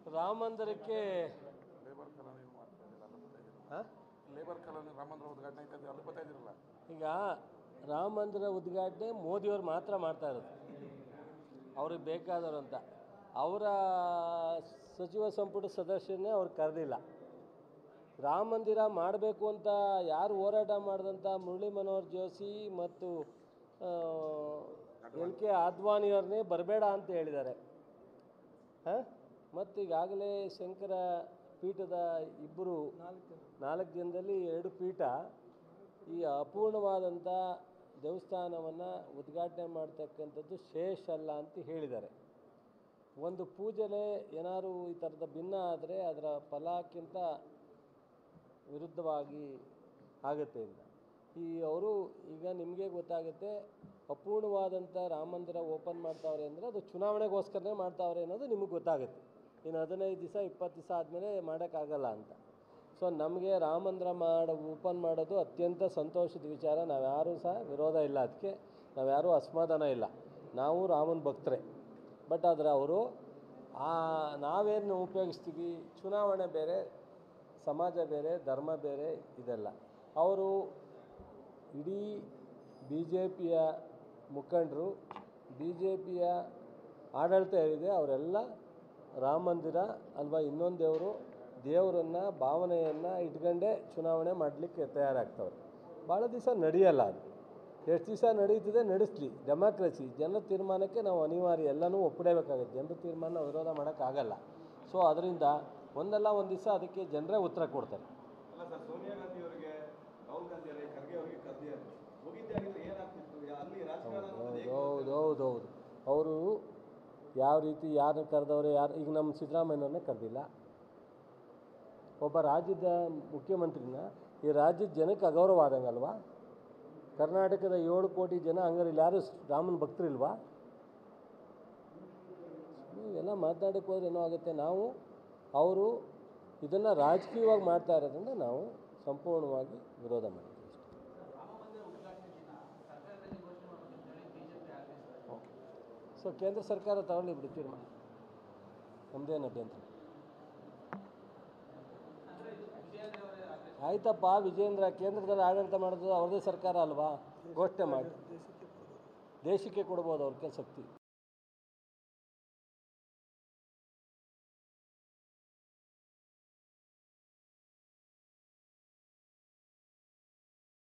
ರಾಮ ಮಂದಿರಕ್ಕೆ labour colony ಮಾಡ್ತಾ ಇದ್ದೀರಾ ಅಲ್ಲಿ ಬರ್ತಾ ಇದ್ದೀರಲ್ಲ ಹಾಂ ಲೇಬರ್ ಕಾಲೋನಿ ರಾಮ ಮಂದಿರ ಉದ್ಘಾಟನೆ ಆಯ್ತಾ ಇದೆ ಅಲ್ಲಿ ಬರ್ತಾ ಇದ್ದೀರಲ್ಲ ಈಗ ರಾಮ ಮಂದಿರ ಉದ್ಘಾಟನೆ ಮೋದಿಯವ್ರು ಮಾತ್ರ ಮಾಡ್ತಾ ಇರೋದು ಅವ್ರಿಗೆ ಬೇಕಾದವರು ಅಂತ ಅವರ ಸಚಿವ ಸಂಪುಟ ಸದಸ್ಯರನ್ನೇ ಅವ್ರು ಕರೆದಿಲ್ಲ ರಾಮ ಮಂದಿರ ಮಾಡಬೇಕು ಅಂತ ಯಾರು ಹೋರಾಟ ಮಾಡಿದಂಥ ಮುರಳಿ ಮನೋಹರ್ ಜೋಶಿ ಮತ್ತು ಎಲ್ ಕೆ ಆದ್ವಾನಿಯವ್ರನ್ನೇ ಬರಬೇಡ ಅಂತ ಹೇಳಿದ್ದಾರೆ ಹಾಂ ಮತ್ತು ಈಗಾಗಲೇ ಶಂಕರ ಪೀಠದ ಇಬ್ಬರು ನಾಲ್ಕು ದಿನದಲ್ಲಿ ಎರಡು ಪೀಠ ಈ ಅಪೂರ್ಣವಾದಂಥ ದೇವಸ್ಥಾನವನ್ನು ಉದ್ಘಾಟನೆ ಮಾಡ್ತಕ್ಕಂಥದ್ದು ಶೇಷ ಅಲ್ಲ ಅಂತ ಹೇಳಿದ್ದಾರೆ ಒಂದು ಪೂಜೆಲೆ ಏನಾದ್ರು ಈ ಥರದ ಭಿನ್ನ ಆದರೆ ಅದರ ಫಲಕ್ಕಿಂತ ವಿರುದ್ಧವಾಗಿ ಆಗುತ್ತೆ ಅಂತ ಈ ಅವರು ಈಗ ನಿಮಗೆ ಗೊತ್ತಾಗುತ್ತೆ ಅಪೂರ್ಣವಾದಂಥ ರಾಮ ಮಂದಿರ ಓಪನ್ ಮಾಡ್ತಾವ್ರೆ ಅಂದರೆ ಅದು ಚುನಾವಣೆಗೋಸ್ಕರನೇ ಮಾಡ್ತಾವ್ರೆ ಅನ್ನೋದು ನಿಮಗೆ ಗೊತ್ತಾಗುತ್ತೆ ಇನ್ನು ಹದಿನೈದು ದಿವಸ ಇಪ್ಪತ್ತು ದಿವಸ ಆದಮೇಲೆ ಮಾಡೋಕ್ಕಾಗಲ್ಲ ಅಂತ ಸೊ ನಮಗೆ ರಾಮ ಮಂದಿರ ಮಾಡ ಓಪನ್ ಮಾಡೋದು ಅತ್ಯಂತ ಸಂತೋಷದ ವಿಚಾರ ನಾವ್ಯಾರೂ ಸಹ ವಿರೋಧ ಇಲ್ಲ ಅದಕ್ಕೆ ನಾವ್ಯಾರೂ ಅಸಮಾಧಾನ ಇಲ್ಲ ನಾವು ರಾಮನ ಭಕ್ತರೇ ಬಟ್ ಆದರೆ ಅವರು ಆ ನಾವೇನು ಉಪಯೋಗಿಸ್ತೀವಿ ಚುನಾವಣೆ ಬೇರೆ ಸಮಾಜ ಬೇರೆ ಧರ್ಮ ಬೇರೆ ಇದೆಲ್ಲ ಅವರು ಇಡೀ ಬಿ ಜೆ ಪಿಯ ಮುಖಂಡರು ಬಿ ಜೆ ಪಿಯ ಆಡಳಿತ ಏನಿದೆ ಅವರೆಲ್ಲ ರಾಮ ಮಂದಿರ ಅಲ್ವಾ ಇನ್ನೊಂದು ದೇವರು ದೇವರನ್ನು ಭಾವನೆಯನ್ನು ಇಟ್ಕೊಂಡೇ ಚುನಾವಣೆ ಮಾಡಲಿಕ್ಕೆ ತಯಾರಾಗ್ತವ್ರೆ ಭಾಳ ದಿವಸ ನಡೆಯಲ್ಲ ಅದು ಎಷ್ಟು ದಿವಸ ನಡೀತದೆ ನಡೆಸಲಿ ಡೆಮಾಕ್ರಸಿ ಜನರ ತೀರ್ಮಾನಕ್ಕೆ ನಾವು ಅನಿವಾರ್ಯ ಎಲ್ಲನೂ ಒಪ್ಪಲೇಬೇಕಾಗುತ್ತೆ ಜನರ ತೀರ್ಮಾನ ವಿರೋಧ ಮಾಡೋಕ್ಕಾಗಲ್ಲ ಸೊ ಅದರಿಂದ ಒಂದಲ್ಲ ಒಂದು ದಿವಸ ಅದಕ್ಕೆ ಜನರೇ ಉತ್ತರ ಕೊಡ್ತಾರೆ ಅಲ್ಲ ಸರ್ ಸೋನಿಯಾ ಗಾಂಧಿ ಅವರಿಗೆ ರಾಹುಲ್ ಗಾಂಧಿ ಅವರಿಗೆ ಖರ್ಗೆ ಅವರಿಗೆ ಕರೆದಿದ್ದಾರೆ ಹೋಗಿದ್ದೆ ಆಗಿದ್ರೆ ಏನಾಗ್ತಿತ್ತು ಯಾ- ಅಲ್ಲಿ ರಾಜಕಾರಣ ಅನ್ನೋದು ಹೇಗೆ ಹೌದು ಹೌದು ಹೌದು ಅವರು ಯಾವ ರೀತಿ ಯಾರನ್ನ ಕರೆದವ್ರೆ ಯಾರು ಈಗ ನಮ್ಮ ಸಿದ್ದರಾಮಯ್ಯನವ್ರನ್ನೇ ಕರೆದಿಲ್ಲ ಒಬ್ಬ ರಾಜ್ಯದ ಮುಖ್ಯಮಂತ್ರಿನ ಈ ರಾಜ್ಯದ ಜನಕ್ಕೆ ಅಗೌರವ ಆದಂಗಲ್ವಾ ಕರ್ನಾಟಕದ ಏಳು ಕೋಟಿ ಜನ ಹಂಗಾರೆ ಇಲ್ಲಿ ಯಾರು ರಾಮನ ಭಕ್ತರಿಲ್ವಾ ಇವೆಲ್ಲ ಮಾತಾಡೋಕ್ಕೆ ಹೋದ್ರೆ ಏನೋ ಆಗುತ್ತೆ ನಾವು ಅವರು ಇದನ್ನು ರಾಜಕೀಯವಾಗಿ ಮಾಡ್ತಾ ಇರೋದ್ರಿಂದ ನಾವು ಸಂಪೂರ್ಣವಾಗಿ ವಿರೋಧ ಮಾಡ್ತೀವಿ ಅಷ್ಟೇ ಸೊ ಕೇಂದ್ರ ಸರ್ಕಾರ ತಗೊಳ್ಳಿ ಬಿಡಿ ತೀರ್ಮಾನ ನಮ್ಮದೇನು ಅಭ್ಯಂತರ ಆಯ್ತಪ್ಪ ವಿಜೇಂದ್ರ ಕೇಂದ್ರದಲ್ಲಿ ಆಡಳಿತ ಮಾಡೋದು ಅವ್ರದ್ದೇ ಸರ್ಕಾರ ಅಲ್ವಾ ಘೋಷಣೆ ಮಾಡಿ ದೇಶಕ್ಕೆ ಕೊಡ್ಬೋದು ಅವ್ರ ಶಕ್ತಿ